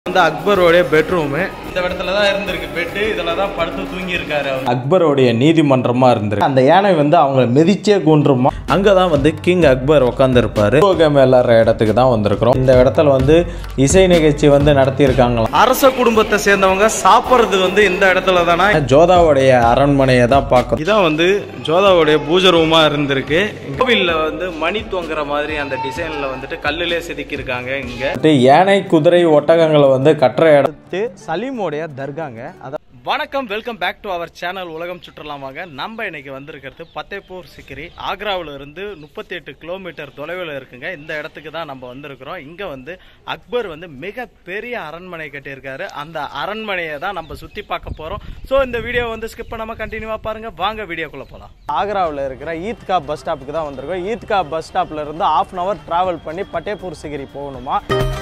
வந்து அக்பரோடைய பெட்ரூமு இந்த இடத்துல தான் இருந்திருக்கு பெட்டு இதில் தான் படுத்து தூங்கி இருக்காரு அவர் அக்பரோடைய நீதிமன்றமா இருந்திருக்கு அந்த யானை வந்து அவங்கள மிதிச்சே கொன்றுமா அங்கே தான் வந்து கிங் அக்பர் உட்காந்துருப்பாரு மேலாற இடத்துக்கு தான் வந்திருக்கிறோம் இந்த இடத்துல வந்து இசை நிகழ்ச்சி வந்து நடத்தியிருக்காங்களாம் அரச குடும்பத்தை சேர்ந்தவங்க சாப்பிட்றது வந்து இந்த இடத்துல தானே ஜோதாவுடைய அரண்மனையை தான் பார்க்கணும் இதான் வந்து ஜோதாவுடைய பூஜை ரூமா இருந்திருக்கு கோவிலில் வந்து மணி தொங்குற மாதிரி அந்த டிசைன்ல வந்துட்டு கல்லுலே செதுக்கியிருக்காங்க இங்க யானை குதிரை ஒட்டகங்களை வந்து கட்டுற இடத்து சலீமோடைய தர்காங்க அத வணக்கம் welcome back to our channel உலகம் சுற்றலாமாங்க நம்ம இன்னைக்கு வந்திருக்கிறது பத்தேப்பூர் சிக்கிரி ஆக்ராவில் இருந்து முப்பத்தி எட்டு கிலோமீட்டர் தொலைவில் இருக்குங்க இந்த இடத்துக்கு தான் நம்ம வந்திருக்கிறோம் இங்கே வந்து அக்பர் வந்து மிக பெரிய அரண்மனை கட்டியிருக்காரு அந்த அரண்மனையை தான் நம்ம சுற்றி பார்க்க போகிறோம் ஸோ இந்த வீடியோ வந்து ஸ்கிப் பண்ணாமல் கண்டினியூவாக பாருங்க வாங்க வீடியோக்குள்ளே போகலாம் ஆக்ராவில் இருக்கிற ஈத்கா பஸ் ஸ்டாப்புக்கு தான் வந்திருக்கோம் ஈத்கா பஸ் ஸ்டாப்ல இருந்து ஆஃப் அன் ஹவர் ட்ராவல் பண்ணி பட்டேப்பூர் சிகிரி போகணுமா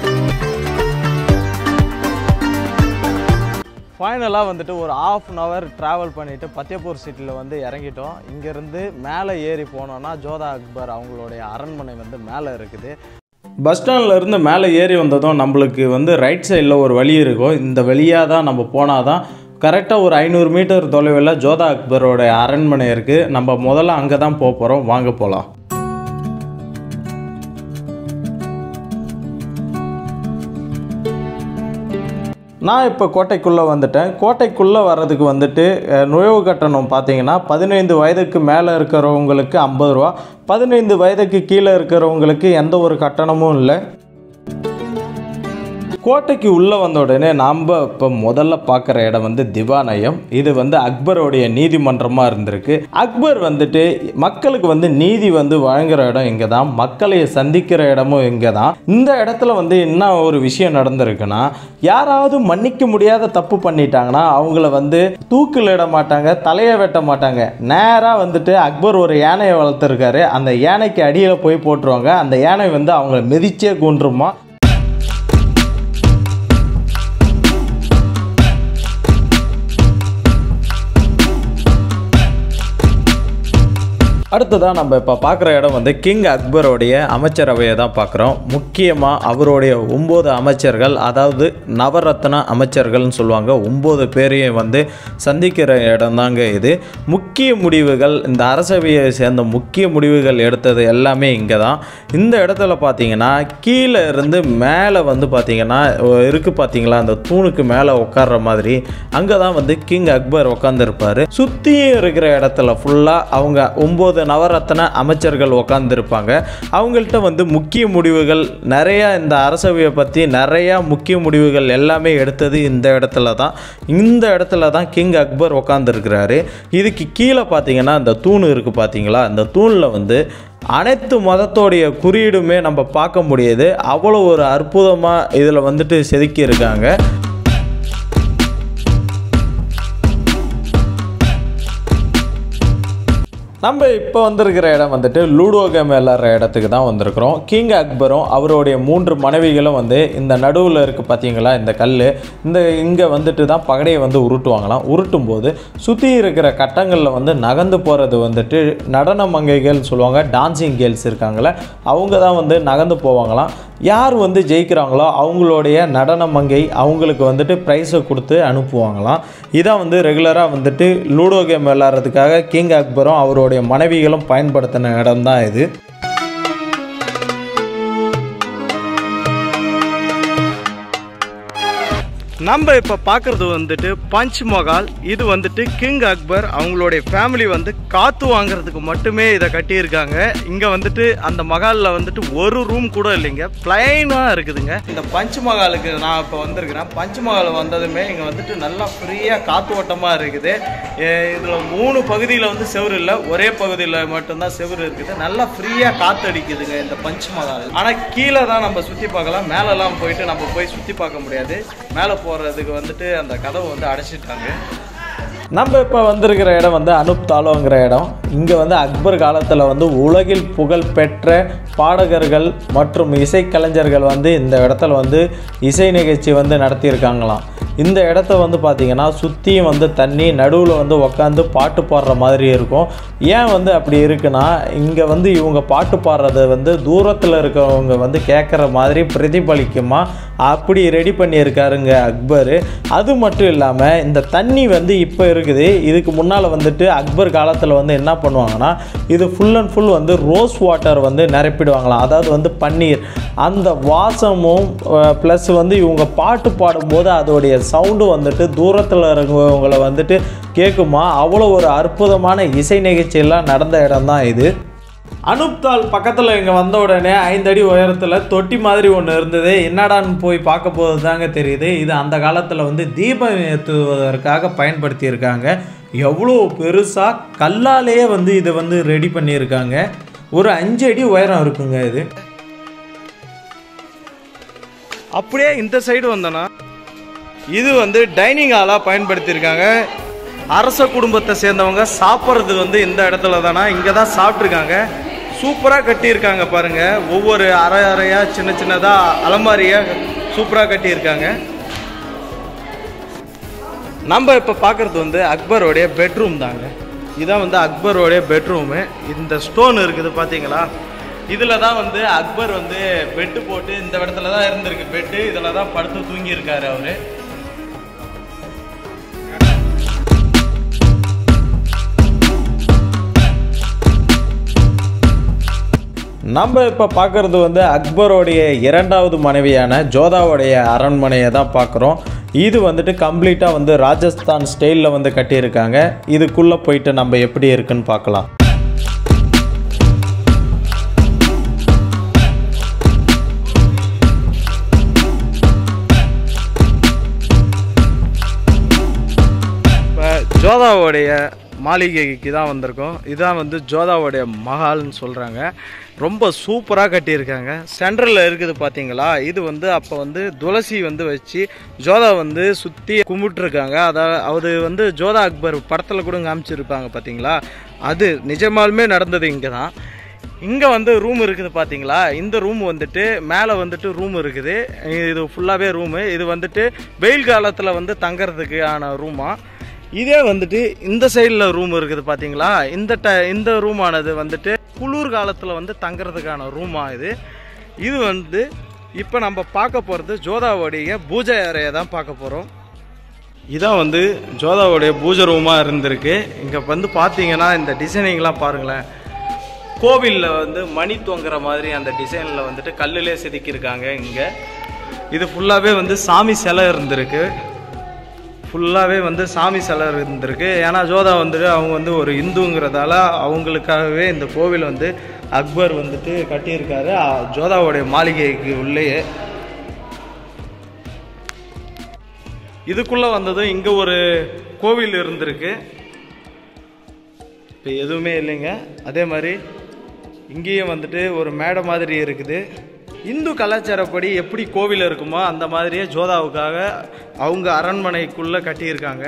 ஃபைனலாக வந்துட்டு ஒரு ஆஃப் அன் ஹவர் ட்ராவல் பண்ணிவிட்டு பத்தியப்பூர் சிட்டியில் வந்து இறங்கிட்டோம் இங்கேருந்து மேலே ஏறி போனோன்னா ஜோதா அக்பர் அவங்களுடைய அரண்மனை வந்து மேலே இருக்குது பஸ் ஸ்டாண்ட்ல இருந்து மேலே ஏறி வந்ததும் நம்மளுக்கு வந்து ரைட் சைடில் ஒரு வழி இருக்கும் இந்த வழியாக தான் நம்ம போனால் தான் கரெக்டாக ஒரு ஐநூறு மீட்டர் தொலைவில் ஜோதா அக்பரோட அரண்மனை இருக்குது நம்ம முதல்ல அங்கே தான் போக போகிறோம் வாங்க போகலாம் நான் இப்போ கோட்டைக்குள்ளே வந்துட்டேன் கோட்டைக்குள்ளே வர்றதுக்கு வந்துட்டு அஹ், நுழைவு கட்டணம் பார்த்தீங்கன்னா பதினைந்து வயதுக்கு மேலே இருக்கிறவங்களுக்கு ஐம்பது ரூபா பதினைந்து வயதுக்கு கீழே இருக்கிறவங்களுக்கு எந்த ஒரு கட்டணமும் இல்லை கோட்டைக்கு உள்ளே வந்த உடனே நாம் இப்போ முதல்ல பார்க்குற இடம் வந்து திவானயம் இது வந்து அக்பரோடைய நீதிமன்றமாக இருந்திருக்கு அக்பர் வந்துட்டு மக்களுக்கு வந்து நீதி வந்து வழங்குற இடம் இங்கே தான் மக்களை சந்திக்கிற இடமும் இங்கே தான் இந்த இடத்துல வந்து என்ன ஒரு விஷயம் நடந்திருக்குன்னா யாராவது மன்னிக்க முடியாத தப்பு பண்ணிட்டாங்கன்னா அவங்கள வந்து தூக்கில் இட மாட்டாங்க தலையை வெட்ட மாட்டாங்க நேராக வந்துட்டு அக்பர் ஒரு யானையை வளர்த்துருக்காரு அந்த யானைக்கு அடியில் போய் போட்டுருவாங்க அந்த யானை வந்து அவங்கள மிதிச்சே கொன்றுமா அடுத்ததாக நம்ம இப்போ பார்க்குற இடம் வந்து கிங் அக்பரோடைய அமைச்சரவையை தான் பார்க்குறோம் முக்கியமாக அவருடைய ஒம்பது அமைச்சர்கள் அதாவது நவரத்ன அமைச்சர்கள்னு சொல்லுவாங்க ஒம்பது பேரையும் வந்து சந்திக்கிற இடம் தாங்க இது முக்கிய முடிவுகள் இந்த அரசவையை சேர்ந்த முக்கிய முடிவுகள் எடுத்தது எல்லாமே இங்கே தான் இந்த இடத்துல பார்த்தீங்கன்னா கீழே இருந்து மேலே வந்து பார்த்தீங்கன்னா இருக்குது பார்த்தீங்களா அந்த தூணுக்கு மேலே உட்கார்ற மாதிரி அங்கே தான் வந்து கிங் அக்பர் உட்காந்துருப்பாரு சுற்றியும் இருக்கிற இடத்துல ஃபுல்லாக அவங்க ஒம்பது நவரத்ன அமைச்சர்கள் உட்காந்துருப்பாங்க அவங்கள்ட்ட வந்து முக்கிய முடிவுகள் நிறையா இந்த அரசவையை பற்றி நிறையா முக்கிய முடிவுகள் எல்லாமே எடுத்தது இந்த இடத்துல தான் இந்த இடத்துல தான் கிங் அக்பர் உட்காந்துருக்கிறாரு இதுக்கு கீழே பார்த்தீங்கன்னா இந்த தூண் இருக்குது பார்த்தீங்களா இந்த தூணில் வந்து அனைத்து மதத்தோடைய குறியீடுமே நம்ம பார்க்க முடியுது அவ்வளோ ஒரு அற்புதமாக இதில் வந்துட்டு செதுக்கி இருக்காங்க நம்ம இப்போ வந்திருக்கிற இடம் வந்துட்டு லூடோ கேம் விளாட்ற இடத்துக்கு தான் வந்திருக்கிறோம் கிங் அக்பரும் அவருடைய மூன்று மனைவிகளும் வந்து இந்த நடுவில் இருக்குது பார்த்தீங்களா இந்த கல் இந்த இங்கே வந்துட்டு தான் பகடையை வந்து உருட்டுவாங்களாம் உருட்டும் போது சுற்றி இருக்கிற கட்டங்களில் வந்து நகர்ந்து போகிறது வந்துட்டு நடன மங்கைகள்னு சொல்லுவாங்க டான்சிங் கேர்ள்ஸ் இருக்காங்களே அவங்க தான் வந்து நகர்ந்து போவாங்களாம் யார் வந்து ஜெயிக்கிறாங்களோ அவங்களுடைய நடன மங்கை அவங்களுக்கு வந்துட்டு ப்ரைஸை கொடுத்து அனுப்புவாங்களாம் இதான் வந்து ரெகுலராக வந்துட்டு லூடோ கேம் விளாட்றதுக்காக கிங் அக்பரும் அவருடைய மனைவிகளும் பயன்படுத்தின இடம் தான் இது நம்ம இப்போ பார்க்குறது வந்துட்டு பஞ்ச் மகால் இது வந்துட்டு கிங் அக்பர் அவங்களுடைய ஃபேமிலி வந்து காற்று வாங்குறதுக்கு மட்டுமே இதை கட்டியிருக்காங்க இங்கே வந்துட்டு அந்த மகாலில் வந்துட்டு ஒரு ரூம் கூட இல்லைங்க பிளைனாக இருக்குதுங்க இந்த பஞ்ச் மகாலுக்கு நான் இப்போ வந்திருக்கிறேன் பஞ்ச் மகால் வந்ததுமே இங்கே வந்துட்டு நல்லா ஃப்ரீயாக காற்று ஓட்டமாக இருக்குது இதில் மூணு பகுதியில் வந்து செவுரு இல்லை ஒரே பகுதியில் மட்டும்தான் செவுரு இருக்குது நல்லா ஃப்ரீயாக காற்று அடிக்குதுங்க இந்த பஞ்ச் மகால் ஆனால் கீழே தான் நம்ம சுற்றி பார்க்கலாம் மேலெல்லாம் போயிட்டு நம்ம போய் சுற்றி பார்க்க முடியாது மேலே போகிறதுக்கு வந்துட்டு அந்த கதவை வந்து அடைச்சிட்டாங்க நம்ம இப்போ வந்திருக்கிற இடம் வந்து அனுப் தாலோங்கிற இடம் இங்கே வந்து அக்பர் காலத்தில் வந்து உலகில் புகழ் பெற்ற பாடகர்கள் மற்றும் இசைக்கலைஞர்கள் வந்து இந்த இடத்துல வந்து இசை நிகழ்ச்சி வந்து நடத்தியிருக்காங்களாம் இந்த இடத்த வந்து பார்த்தீங்கன்னா சுற்றியும் வந்து தண்ணி நடுவில் வந்து உக்காந்து பாட்டு பாடுற மாதிரி இருக்கும் ஏன் வந்து அப்படி இருக்குன்னா இங்கே வந்து இவங்க பாட்டு பாடுறத வந்து தூரத்தில் இருக்கிறவங்க வந்து கேட்குற மாதிரி பிரதிபலிக்குமா அப்படி ரெடி பண்ணியிருக்காருங்க அக்பர் அது மட்டும் இல்லாமல் இந்த தண்ணி வந்து இப்போ இருக்குது இதுக்கு முன்னால் வந்துட்டு அக்பர் காலத்தில் வந்து என்ன பண்ணுவாங்கன்னா இது ஃபுல் அண்ட் ஃபுல் வந்து ரோஸ் வாட்டர் வந்து நிரப்பிடுவாங்களாம் அதாவது வந்து பன்னீர் அந்த வாசமும் ப்ளஸ் வந்து இவங்க பாட்டு பாடும்போது அதோடைய சவுண்டு வந்துட்டு தூரத்தில் இருக்கிறவங்களை வந்துட்டு கேட்குமா அவ்வளோ ஒரு அற்புதமான இசை நிகழ்ச்சியெல்லாம் நடந்த இடம் தான் இது அனுப்தால் பக்கத்தில் இங்கே வந்த உடனே ஐந்தடி உயரத்தில் தொட்டி மாதிரி ஒன்று இருந்தது என்னடான்னு போய் பார்க்க போது தாங்க தெரியுது இது அந்த காலத்தில் வந்து தீபம் ஏற்றுவதற்காக பயன்படுத்தியிருக்காங்க எவ்வளோ பெருசாக கல்லாலேயே வந்து இதை வந்து ரெடி பண்ணியிருக்காங்க ஒரு அஞ்சு அடி உயரம் இருக்குங்க இது அப்படியே இந்த சைடு வந்தோன்னா இது வந்து டைனிங் ஹாலாக பயன்படுத்தியிருக்காங்க அரச குடும்பத்தை சேர்ந்தவங்க சாப்பிட்றதுக்கு வந்து இந்த இடத்துல தானா இங்கே தான் சாப்பிட்ருக்காங்க சூப்பராக கட்டியிருக்காங்க பாருங்க ஒவ்வொரு அரை அறையாக சின்ன சின்னதாக அலமாரியாக சூப்பராக கட்டியிருக்காங்க நம்ம இப்போ பார்க்குறது வந்து அக்பரோடைய பெட்ரூம் தாங்க இதான் வந்து அக்பரோடைய பெட்ரூமு இந்த ஸ்டோன் இருக்குது பார்த்தீங்களா இதில் தான் வந்து அக்பர் வந்து பெட்டு போட்டு இந்த இடத்துல தான் இருந்திருக்கு பெட்டு இதில் தான் படுத்து தூங்கியிருக்காரு அவர் நம்ம இப்போ பார்க்குறது வந்து அக்பரோடைய இரண்டாவது மனைவியான ஜோதாவுடைய அரண்மனையை தான் பார்க்குறோம் இது வந்துட்டு கம்ப்ளீட்டாக வந்து ராஜஸ்தான் ஸ்டைலில் வந்து கட்டியிருக்காங்க இதுக்குள்ளே போயிட்டு நம்ம எப்படி இருக்குன்னு பார்க்கலாம் இப்போ ஜோதாவோடைய மாளிகைக்கு தான் வந்திருக்கோம் இதான் வந்து ஜோதாவோடைய மஹால்னு சொல்கிறாங்க ரொம்ப சூப்பராக கட்டியிருக்காங்க சென்ட்ரலில் இருக்குது பார்த்தீங்களா இது வந்து அப்போ வந்து துளசி வந்து வச்சு ஜோதா வந்து சுற்றி கும்பிட்டுருக்காங்க அதாவது அது வந்து ஜோதா அக்பர் படத்தில் கூட காமிச்சிருப்பாங்க பார்த்தீங்களா அது நிஜமாலுமே நடந்தது இங்கே தான் இங்கே வந்து ரூம் இருக்குது பார்த்தீங்களா இந்த ரூம் வந்துட்டு மேலே வந்துட்டு ரூம் இருக்குது இது ஃபுல்லாகவே ரூமு இது வந்துட்டு வெயில் காலத்தில் வந்து தங்கறதுக்கான ரூமா இதே வந்துட்டு இந்த சைடில் ரூம் இருக்குது பார்த்தீங்களா இந்த ட இந்த ரூமானது வந்துட்டு குளிர் காலத்தில் வந்து தங்கறதுக்கான ரூமா இது இது வந்து இப்போ நம்ம பார்க்க போகிறது ஜோதாவுடைய பூஜை அறையை தான் பார்க்க போகிறோம் இதான் வந்து ஜோதாவுடைய பூஜை ரூமாக இருந்திருக்கு இங்கே வந்து பார்த்தீங்கன்னா இந்த டிசைனிங்லாம் பாருங்களேன் கோவிலில் வந்து மணி தொங்குற மாதிரி அந்த டிசைனில் வந்துட்டு கல்லுலே செதுக்கியிருக்காங்க இங்கே இது ஃபுல்லாகவே வந்து சாமி சிலை இருந்திருக்கு ஃபுல்லாகவே வந்து சாமி சிலை இருந்திருக்கு ஏன்னா ஜோதா வந்துட்டு அவங்க வந்து ஒரு இந்துங்கிறதால அவங்களுக்காகவே இந்த கோவில் வந்து அக்பர் வந்துட்டு கட்டியிருக்காரு அ, ஜோதாவுடைய மாளிகைக்கு உள்ளேயே இதுக்குள்ளே வந்ததும் இங்கே ஒரு கோவில் இருந்திருக்கு இப்போ எதுவுமே இல்லைங்க அதே மாதிரி இங்கேயும் வந்துட்டு ஒரு மேடை மாதிரி இருக்குது இந்து கலாச்சாரப்படி எப்படி கோவில் இருக்குமோ அந்த மாதிரியே ஜோதாவுக்காக அவங்க அரண்மனைக்குள்ளே கட்டியிருக்காங்க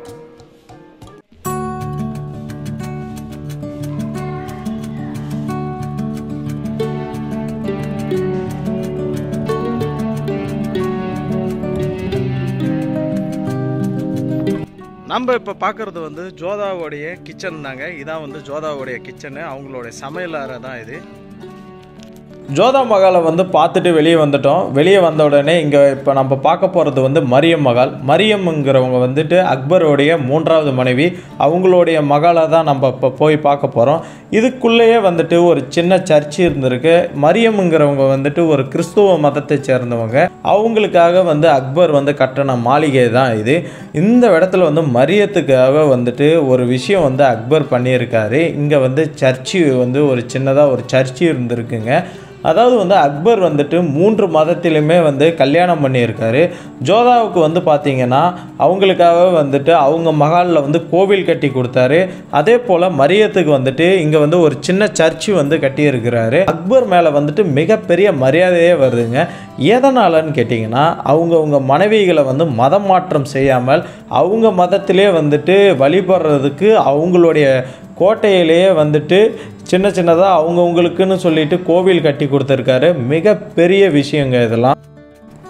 நம்ம இப்போ பார்க்குறது வந்து ஜோதாவுடைய கிச்சன் தாங்க இதான் வந்து ஜோதாவுடைய கிச்சனு அவங்களுடைய சமையல் அறை தான் இது ஜோதா மகாலை வந்து பார்த்துட்டு வெளியே வந்துட்டோம் வெளியே வந்த உடனே இங்கே இப்போ நம்ம பார்க்க போகிறது வந்து மரியம் மகால் மரியம்ங்கிறவங்க வந்துட்டு அக்பருடைய மூன்றாவது மனைவி அவங்களுடைய மகாலை தான் நம்ம இப்போ போய் பார்க்க போகிறோம் இதுக்குள்ளேயே வந்துட்டு ஒரு சின்ன சர்ச் இருந்திருக்கு மரியம்ங்கிறவங்க வந்துட்டு ஒரு கிறிஸ்துவ மதத்தை சேர்ந்தவங்க அவங்களுக்காக வந்து அக்பர் வந்து கட்டின மாளிகை தான் இது இந்த இடத்துல வந்து மரியத்துக்காக வந்துட்டு ஒரு விஷயம் வந்து அக்பர் பண்ணியிருக்காரு இங்கே வந்து சர்ச்சு வந்து ஒரு சின்னதாக ஒரு சர்ச்சு இருந்திருக்குங்க அதாவது வந்து அக்பர் வந்துட்டு மூன்று மதத்திலுமே வந்து கல்யாணம் பண்ணியிருக்காரு ஜோதாவுக்கு வந்து பார்த்தீங்கன்னா அவங்களுக்காக வந்துட்டு அவங்க மகாலில் வந்து கோவில் கட்டி கொடுத்தாரு அதே போல் மரியத்துக்கு வந்துட்டு இங்கே வந்து ஒரு சின்ன சர்ச்சு வந்து கட்டியிருக்கிறாரு அக்பர் மேலே வந்துட்டு மிகப்பெரிய மரியாதையே வருதுங்க எதனாலன்னு கேட்டிங்கன்னா அவங்கவுங்க மனைவிகளை வந்து மதம் மாற்றம் செய்யாமல் அவங்க மதத்திலே வந்துட்டு வழிபடுறதுக்கு அவங்களுடைய கோட்டையிலேயே வந்துட்டு சின்ன சின்னதாக அவங்கவுங்களுக்குன்னு சொல்லிட்டு கோவில் கட்டி கொடுத்துருக்காரு மிகப்பெரிய விஷயங்க இதெல்லாம்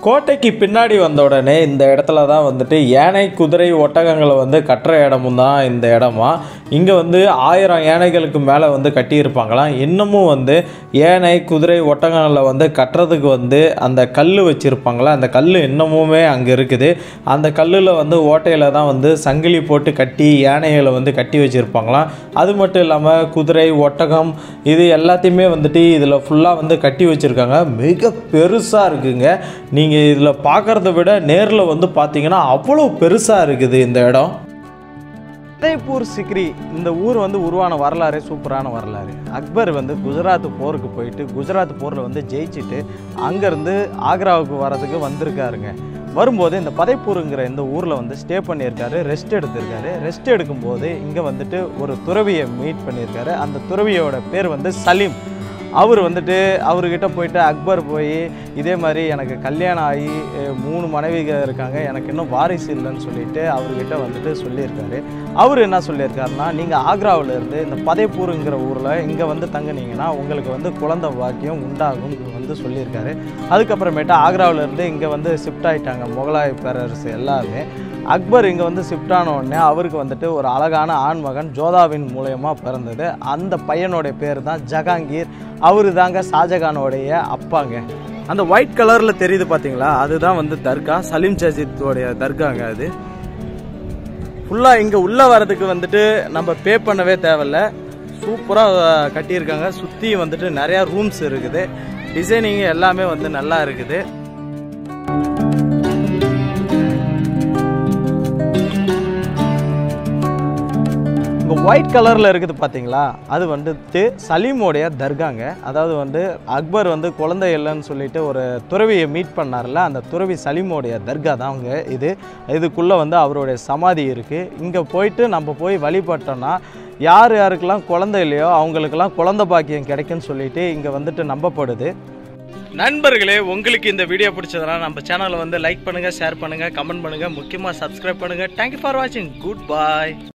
கோட்டைக்கு பின்னாடி வந்த உடனே இந்த இடத்துல தான் வந்துட்டு யானை குதிரை ஒட்டகங்களை வந்து கட்டுற இடமும் தான் இந்த இடமா இங்கே வந்து ஆயிரம் யானைகளுக்கு மேலே வந்து கட்டியிருப்பாங்களாம் இன்னமும் வந்து யானை குதிரை ஒட்டகங்களை வந்து கட்டுறதுக்கு வந்து அந்த கல் வச்சுருப்பாங்களா அந்த கல் இன்னமுமே அங்கே இருக்குது அந்த கல்லில் வந்து ஓட்டையில் தான் வந்து சங்கிலி போட்டு கட்டி யானைகளை வந்து கட்டி வச்சுருப்பாங்களாம் அது மட்டும் இல்லாமல் குதிரை ஒட்டகம் இது எல்லாத்தையுமே வந்துட்டு இதில் ஃபுல்லாக வந்து கட்டி வச்சுருக்காங்க மிக பெருசாக இருக்குங்க நீங்கள் இதில் பார்க்குறத விட நேரில் வந்து பார்த்தீங்கன்னா அவ்வளோ பெருசாக இருக்குது இந்த இடம் உதய்பூர் சிக்ரி இந்த ஊர் வந்து உருவான வரலாறு சூப்பரான வரலாறு அக்பர் வந்து குஜராத் போருக்கு போயிட்டு குஜராத் போரில் வந்து ஜெயிச்சுட்டு அங்கேருந்து ஆக்ராவுக்கு வரதுக்கு வந்திருக்காருங்க வரும்போது இந்த பதைப்பூருங்கிற இந்த ஊரில் வந்து ஸ்டே பண்ணியிருக்காரு ரெஸ்ட் எடுத்திருக்காரு ரெஸ்ட் எடுக்கும்போது இங்கே வந்துட்டு ஒரு துறவியை மீட் பண்ணியிருக்காரு அந்த துறவியோட பேர் வந்து சலீம் அவர் வந்துட்டு அவர்கிட்ட போயிட்டு அக்பர் போய் இதே மாதிரி எனக்கு கல்யாணம் ஆகி அஹ், மூணு மனைவிகள் இருக்காங்க எனக்கு இன்னும் வாரிசு இல்லைன்னு சொல்லிட்டு அவர்கிட்ட வந்துட்டு சொல்லியிருக்காரு அவர் என்ன சொல்லியிருக்காருன்னா நீங்கள் ஆக்ராவில் இருந்து இந்த பதைப்பூருங்கிற ஊரில் இங்கே வந்து தங்குனீங்கன்னா உங்களுக்கு வந்து குழந்தை பாக்கியம் உண்டாகும் வந்து சொல்லியிருக்காரு அதுக்கப்புறமேட்டு ஆக்ராவில் இருந்து இங்கே வந்து ஷிஃப்ட் ஆயிட்டாங்க முகலாய பேரரசு எல்லாருமே அக்பர் இங்கே வந்து ஷிஃப்ட் ஆன உடனே அவருக்கு வந்துட்டு ஒரு அழகான ஆண்மகன் ஜோதாவின் மூலயமா பிறந்தது அந்த பையனோட பேர் தான் ஜஹாங்கீர் அவரு தாங்க ஷாஜகானோடைய அப்பாங்க அந்த ஒயிட் கலரில் தெரியுது பார்த்தீங்களா அதுதான் வந்து தர்கா சலீம் சஜித்தோடைய தர்காங்க அது ஃபுல்லாக இங்கே உள்ளே வரதுக்கு வந்துட்டு நம்ம பே பண்ணவே தேவையில்ல சூப்பராக கட்டியிருக்காங்க சுற்றி வந்துட்டு நிறையா ரூம்ஸ் இருக்குது டிசைனிங் எல்லாமே வந்து நல்லா இருக்குது இங்கே ஒயிட் கலரில் இருக்குது பார்த்தீங்களா அது வந்துட்டு சலீமோடைய தர்காங்க அதாவது வந்து அக்பர் வந்து குழந்தை இல்லைன்னு சொல்லிட்டு ஒரு துறவியை மீட் பண்ணார்ல அந்த துறவி சலீமோடைய தர்கா தான் அவங்க இது இதுக்குள்ளே வந்து அவருடைய சமாதி இருக்குது இங்கே போயிட்டு நம்ம போய் வழிபட்டோம்னா யார் யாருக்கெல்லாம் குழந்தை இல்லையோ அவங்களுக்கெல்லாம் குழந்தை பாக்கியம் கிடைக்குன்னு சொல்லிட்டு இங்கே வந்துட்டு நம்பப்படுது நண்பர்களே உங்களுக்கு இந்த வீடியோ பிடிச்சதுனா நம்ம சேனலை வந்து லைக் பண்ணுங்கள் ஷேர் பண்ணுங்கள் கமெண்ட் பண்ணுங்கள் முக்கியமாக சப்ஸ்கிரைப் பண்ணுங்கள் தேங்க்யூ ஃபார் வாட்சிங் குட் பாய்